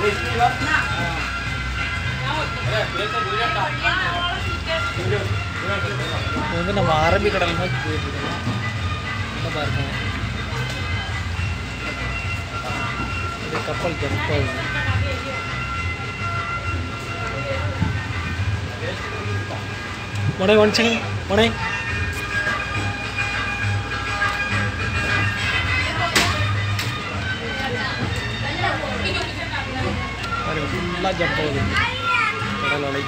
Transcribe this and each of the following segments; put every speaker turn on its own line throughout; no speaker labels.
இது வந்து நம்ம அரபிக்கடல் நோக்கி போயிட்டு இருக்கோம் என்ன பாருங்க இது கப்பல் ஜம்ப் ஆகுது மொடை ஒன் செகண்ட் மொடை பாருங்க ஃபுல்லாக ஜம்ப் ஆகுது கடல் அலை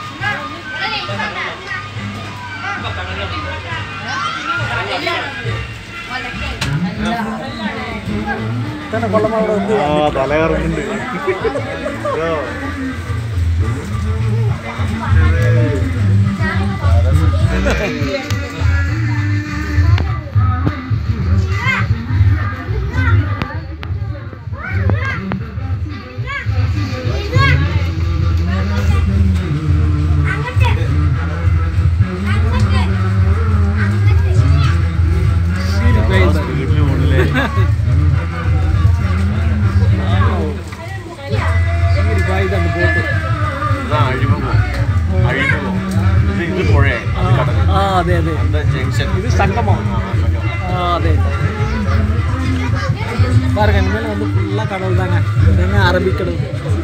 இத்தனை கொள்ளமாவோட வந்து
തലകറങ്ങുന്നുണ്ട് വീട്ടില് പോണില്ലേ
சீரி பாய் அந்த போட்டு
ഇതാ അഴിമുഖം അഴിമുഖം ഇത് ഇത് പുഴയെ അത് കടല്
ஆ அதே அதே
அந்த ജംഗ്ഷൻ
இது சங்கமம் ஆ அதே பாருங்க இனிமேல் வந்து ஃபுல்லாக கடல் தாங்க இதுதாங்க அரபிக்கடல்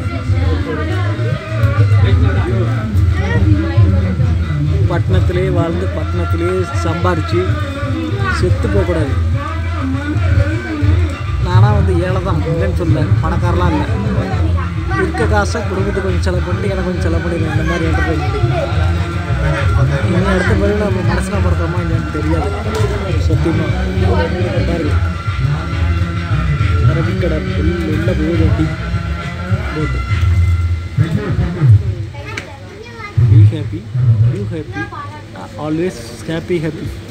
பட்டணத்திலே வாழ்ந்து பட்டணத்திலே சம்பாரித்து செத்து போகக்கூடாது நானாக வந்து ஏழை தான் இல்லைன்னு சொல்ல பணக்காரலாம் இல்லை இருக்க காசை குடும்பத்துக்கு கொஞ்சம் செலவு பண்ணிட்டு எனக்கு கொஞ்சம் செலவு பண்ணிடுவேன் இந்த மாதிரி என்டர்டைன்மெண்ட் இன்னும் அடுத்த பிறகு நம்ம மனசில் படுத்தோமா இல்லைன்னு தெரியாது சத்தியமாக பாருங்க அரபிக்கடல் உள்ள உள்ள போகுது அப்படி போட்டு be happy you happy always happy happy